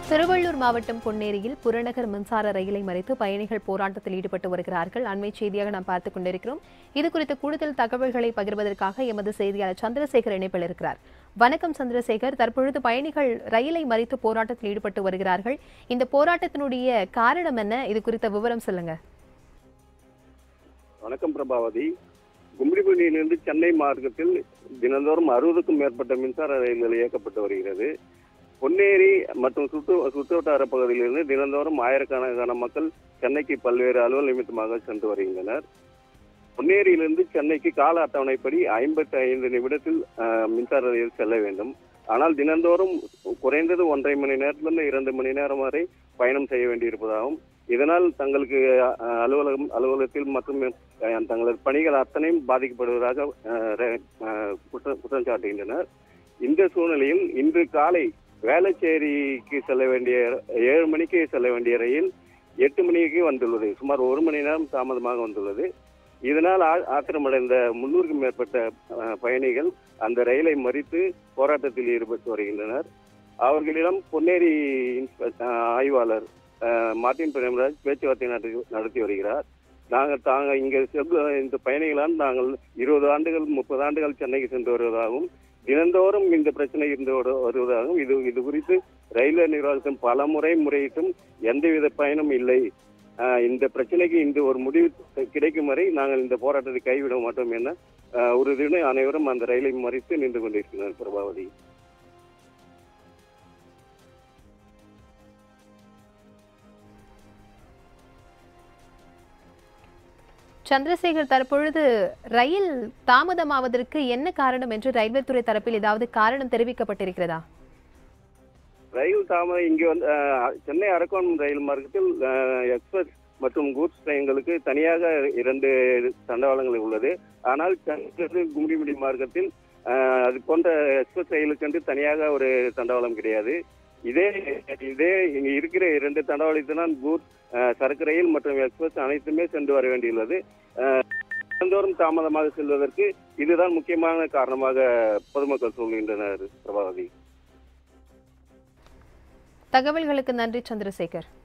திருவள்ளூர் மாவட்டம் பொன்னேரியில் புறநகர் மின்சார ரயிலை மறைத்து பயணிகள் போராட்டத்தில் ஈடுபட்டு வருகிறார்கள் அண்மை செய்தியாக நாம் பார்த்துக் கொண்டிருக்கிறோம் இது குறித்த கூடுதல் தகவல்களை பகிர்வதற்காக எமது செய்தியாளர் சந்திரசேகர் இணைப்பில் இருக்கிறார் வணக்கம் சந்திரசேகர் தற்பொழுது பயணிகள் ரயிலை மறித்து போராட்டத்தில் ஈடுபட்டு வருகிறார்கள் இந்த போராட்டத்தினுடைய காரணம் என்ன இது குறித்த விவரம் சொல்லுங்க வணக்கம் பிரபாவதி கும்மிடிப்பூண்டியிலிருந்து சென்னை மார்க்கத்தில் தினந்தோறும் அறுபதுக்கும் மேற்பட்ட மின்சார ரயில்கள் இயக்கப்பட்டு வருகிறது பொன்னேரி மற்றும் சுற்று சுற்றுவட்டார பகுதியிலிருந்து தினந்தோறும் ஆயிரக்கணக்கான மக்கள் சென்னைக்கு பல்வேறு அலுவல் நிமித்தமாக சென்று வருகின்றனர் பொன்னேரியிலிருந்து சென்னைக்கு கால அட்டவணைப்படி ஐம்பத்தி ஐந்து நிமிடத்தில் அஹ், மின்சார ரயில் செல்ல வேண்டும் ஆனால் தினந்தோறும் குறைந்தது ஒன்றரை மணி நேரத்திலிருந்து இரண்டு மணி நேரம் வரை பயணம் செய்ய வேண்டியிருப்பதாகவும் இதனால் தங்களுக்கு அஹ், அலுவலகம் அலுவலகத்தில் மற்றும் அஹ், தங்களது பணிகள் அத்தனையும் பாதிக்கப்படுவதாக அஹ், ர- அஹ், குற்றம் குற்றம் சாட்டுகின்றனர் இந்த சூழ்நிலையில் இன்று காலை வேளச்சேரிக்கு செல்ல வேண்டிய ஏழு மணிக்கு செல்ல வேண்டிய ரயில் எட்டு மணிக்கு வந்துள்ளது சுமார் ஒரு மணி நேரம் தாமதமாக வந்துள்ளது இதனால் ஆ- ஆத்திரமடைந்த முன்னூறுக்கும் மேற்பட்ட அஹ், பயணிகள் அந்த ரயிலை மறித்து போராட்டத்தில் ஈடுபட்டு வருகின்றனர் அவர்களிடம் பொன்னேரி இன்ஸ்பெ- அஹ், ஆய்வாளர் அஹ், மார்ட்டின் பிரேமராஜ் பேச்சுவார்த்தை நடத்தி நடத்தி வருகிறார் நாங்கள் தாங்க இங்கே செல்ல இந்த பயணிகளால் நாங்கள் இருபது ஆண்டுகள் முப்பது ஆண்டுகள் சென்னைக்கு சென்று வருவதாகவும் தினந்தோறும் இந்த பிரச்சனை இருந்து வரு- வருவதாகவும் இது இது குறித்து ரயில்வே நிர்வாகத்தின் பல முறை முறையிட்டும் எந்தவித பயனும் இல்லை ஆஹ் இந்த பிரச்சனைக்கு இந்த ஒரு முடிவு கிடைக்கும் வரை நாங்கள் இந்த போராட்டத்தை கைவிட மாட்டோம் என ஆஹ் உறுதியுடன் அனைவரும் அந்த ரயிலை மறித்து நின்று கொண்டிருக்கிறார் பிரபாவதி சந்திரசேகர் தற்பொழுது ரயில் தாமதமாவதற்கு என்ன காரணம் என்று ரயில்வே துறை தரப்பில் ஏதாவது காரணம் தெரிவிக்கப்பட்டிருக்கிறதா ரயில் தாமதம் இங்கே வந்து ஆஹ், சென்னை அரக்கோணம் ரயில் மார்க்கத்தில் ஆஹ், எக்ஸ்பிரஸ் மற்றும் கூட்ஸ் ட்ரெயின்களுக்கு தனியாக இரண்டு தண்டவாளங்கள் உள்ளது ஆனால் சென்னை கும்மிடிமுடி மார்க்கத்தில் ஆஹ், அது போன்ற எக்ஸ்பிரஸ் ரயிலுக்கென்று தனியாக ஒரு தண்டவாளம் கிடையாது இதே இதே இங்க இருக்கிற இரண்டு தண்டவாளத்தினால் கூட்ஸ் ஆஹ், சரக்கு ரயில் மற்றும் எக்ஸ்பிரஸ் அனைத்துமே சென்று வர வேண்டியுள்ளது ஆஹ், தினந்தோறும் தாமதமாக செல்வதற்கு இதுதான் முக்கியமான காரணமாக பொதுமக்கள் சொல்கின்றனர் பிரபாவதி தகவல்களுக்கு நன்றி சந்திரசேகர்